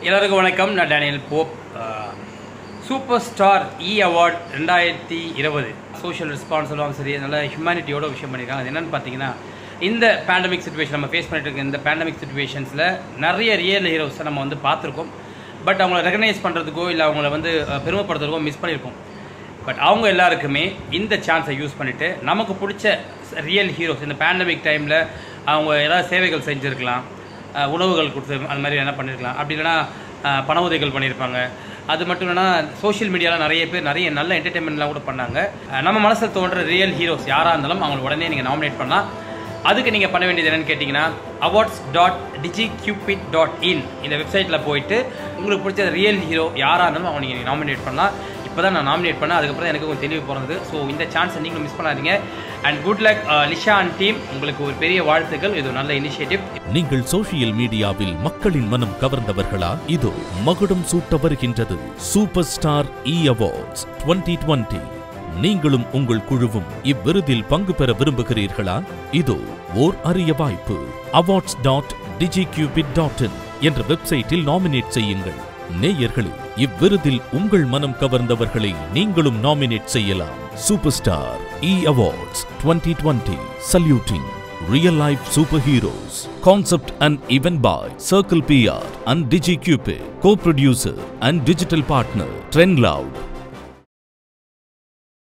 எல்லாருக்கும் வணக்கம் நான் Daniel Pope super star E award ரெண்டாயிரத்தி இருபது சோஷியல் ரெஸ்பான்சிபிளாகவும் சரி நல்ல ஹியூமனிட்டியோட விஷயம் பண்ணியிருக்காங்க அது என்னென்னு பார்த்தீங்கன்னா இந்த பேண்டமிக் சுச்சுவேஷன் நம்ம ஃபேஸ் பண்ணிட்டு இருக்க இந்த பேண்டமிக் சுச்சுவேஷன்ஸில் நிறைய ரியல் ஹீரோஸை நம்ம வந்து பார்த்துருக்கோம் பட் அவங்கள ரெகனைஸ் பண்ணுறதுக்கோ இல்லை அவங்கள வந்து அஹ், பெருமைப்படுத்துறதுக்கோ மிஸ் பண்ணியிருப்போம் பட் அவங்க எல்லாருக்குமே இந்த சான்ஸை யூஸ் பண்ணிவிட்டு நமக்கு பிடிச்ச ரியல் ஹீரோஸ் இந்த பேண்டமிக் டைமில் அவங்க ஏதாவது சேவைகள் செஞ்சுருக்கலாம் அஹ், உணவுகள் கொடுத்து அந்த மாதிரி என்ன பண்ணியிருக்கலாம் அப்படி இல்லைன்னா அஹ், பண உதவிகள் பண்ணியிருப்பாங்க அது மட்டும் இல்லைன்னா சோஷியல் மீடியாவில் நிறைய பேர் நிறைய நல்ல என்டர்டைன்மெண்ட்லாம் கூட பண்ணாங்க அஹ், நம்ம மனசில் தோன்ற ரியல் ஹீரோஸ் யாராக இருந்தாலும் அவங்களை உடனே நீங்கள் நாமினேட் பண்ணலாம் அதுக்கு நீங்கள் பண்ண வேண்டியது என்னன்னு கேட்டிங்கன்னா awards dot digi cupid dot in இந்த வெப்சைட்டில் போயிட்டு உங்களுக்கு பிடிச்ச ரியல் ஹீரோ யாராக இருந்தாலும் அவங்க நீங்கள் நாமினேட் பண்ணலாம் இப்போ தான் நான் நாமினேட் பண்ணேன் அதுக்கப்புறம் எனக்கு கொஞ்சம் தெளிவு பிறந்தது ஸோ இந்த சான்ஸை நீங்களும் மிஸ் பண்ணாதீங்க and good luck Lisha and team உங்களுக்கு ஒரு பெரிய வாழ்த்துக்கள் இது ஒரு நல்ல இனிஷியேட்டிவ் நீங்கள் சோஷியல் மீடியாவில் மக்களின் மனம் கவர்ந்தவர்களா இதோ மகுடம் சூட்ட வருகின்றது சூப்பர் ஸ்டார் இ அவார்ட்ஸ் 2020 நீங்களும் உங்கள் குழுவும் இவ்விருதில் பங்கு பெற விரும்புகிறீர்களா இதோ ஓர் அரிய வாய்ப்பு அவார்ட்ஸ் டாட் டாட் இன் என்ற வெப்சைட்டில் நாமினேட் செய்யுங்கள் நேயர்களே இவ்விருதில் உங்கள் மனம் கவர்ந்தவர்களை நீங்களும் நாமினேட் செய்யலாம் super star E awards 2020 saluting Real Life Superheroes. Concept and event by Circle PR and DigiCupid. Co-producer and digital partner Trend Loud.